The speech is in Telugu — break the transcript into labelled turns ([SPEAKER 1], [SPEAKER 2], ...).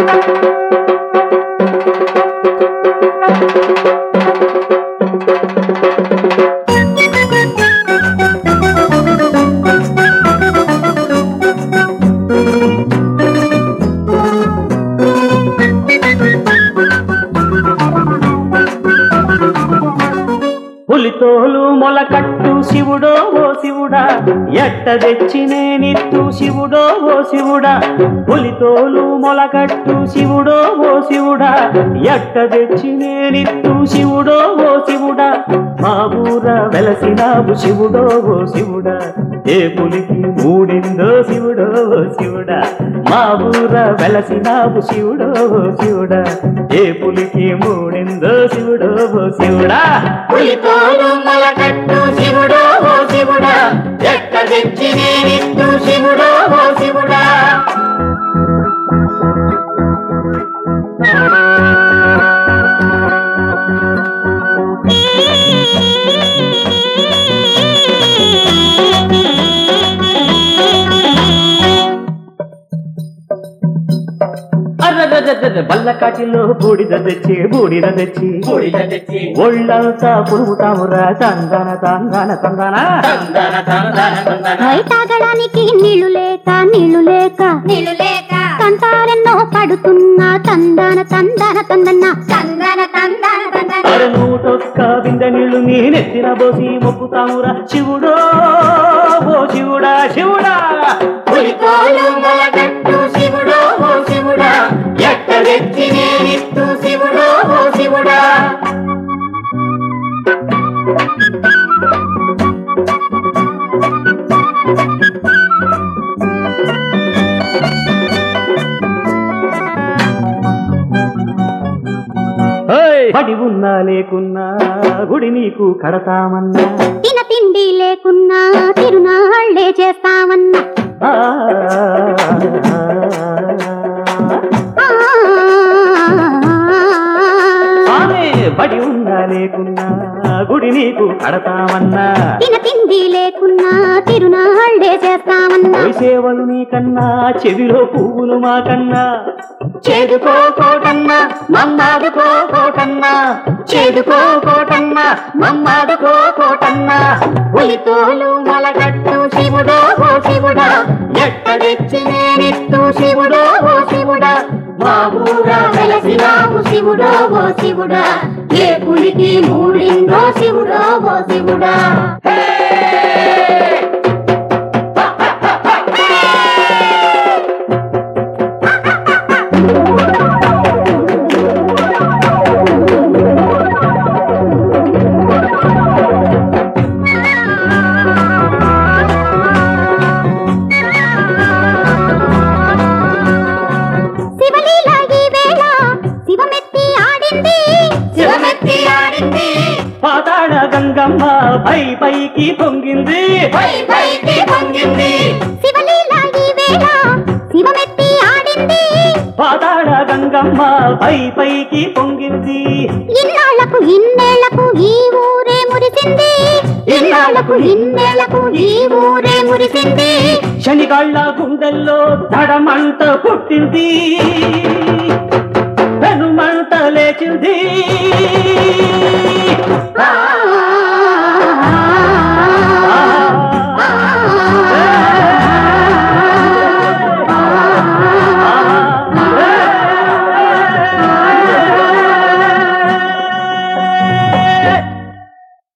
[SPEAKER 1] పులితోలు మొలకట్టు శివుడో ఓ శివుడా ఎట్ట తెచ్చి నేనిత్తు శివుడో ఓ శివుడా పులితోలు మొలకట్టు శివుడో ఓ శివుడా ఎట్ట తెచ్చి నేనిత్తు శివుడో ఓ శివుడా మా ఊర వెలసినావు శివుడో ఓ శివుడా ఏ పులికి మూడిందో శివుడో ఓ శివుడా మా ఊర వెలసినావు శివుడో ఓ శివుడా ఏ పులికి మూడిందో శివుడో ఓ శివుడా
[SPEAKER 2] పులితోలు మొలకట్టు శివుడో ఓ శివుడా ఎట్ట తెచ్చి నేనిత్తు శివుడో ఓ శివుడా
[SPEAKER 1] అర్రర్రర్రర్ర బల్లకాటిలో బూడిద తెచ్చి బూడిద తెచ్చి
[SPEAKER 2] బూడిద తెచ్చి
[SPEAKER 1] ఒళ్ళంతా పురుగుతామురా తందన తందన తందన
[SPEAKER 2] తందన తందన తందన
[SPEAKER 3] అయి తాగడానికి నీళ్లు లేక నీళ్లు లేక
[SPEAKER 4] నీళ్ళు లేక
[SPEAKER 3] తంతారెన్నో పడుతున్నా తందన తందన తందన్న
[SPEAKER 4] తందన తందన తందన
[SPEAKER 1] అర నూటొక్క బిందె నీళ్లు నీ నెత్తిన పోసి మొక్కుతామురా శివుడో ఓ శివుడా శివుడా
[SPEAKER 2] పులితోలు మొలకట్టు శివుడో ఓ శివుడా ఎట్ట తెచ్చి నేనిత్తు శివుడో ఓ శివుడా
[SPEAKER 1] ఏయ్! పడి ఉన్నా లేకున్నా గుడి నీకు కడతామన్నా
[SPEAKER 3] తిన తిండి లేకున్నా తిరునాళ్లే చేస్తామన్నా
[SPEAKER 1] ఆ,
[SPEAKER 3] ఆ,
[SPEAKER 1] ఆమె బడి ఉన్నా లేకున్నా గుడి నీకు కడతామన్నా
[SPEAKER 3] తిన తిండి లేకున్నా తిరునాళ్లే చేస్తామన్నా
[SPEAKER 1] ఓయ్ సేవలు నీకన్నా చెవిలో పువ్వులు మాకన్నా చేదుకో కోటన్నా మమ్మాదుకో కోటన్నా చేదుకో కోటన్నా మమ్మాదుకో కోటన్నా
[SPEAKER 2] పులితోలు మొలకట్టు శివుడో ఓ శివుడా ఎట్ట తెచ్చి నేనిత్తు శివుడో ఓ శివుడా మా ఊర వెలసినావు శివుడో ఓ శివుడా ఏ పులికి మూడిందో శివుడో ఓ శివుడా
[SPEAKER 3] శివలీల ఈ వేళ శివమెత్తి ఆడింది
[SPEAKER 2] శివమెత్తి ఆడింది
[SPEAKER 1] పాతాళ గంగమ్మ పై పైకి పొంగింది
[SPEAKER 2] పై పైకి పొంగింది
[SPEAKER 3] శివలీల ఈ వేళ శివమెత్తి ఆడింది
[SPEAKER 1] పాతాళ గంగమ్మ పై పైకి పొంగింది
[SPEAKER 3] ఇన్నాళ్లకు ఇన్నేళ్లకు ఈ ఊరే మురిసింది ఇన్నాళ్లకు ఇన్నేళ్లకు ఈ ఊరే మురిసింది
[SPEAKER 1] శనిగాళ్ళ గుండెల్లో దడమంట పుట్టింది పెనుమంట లేచింది
[SPEAKER 2] ఆ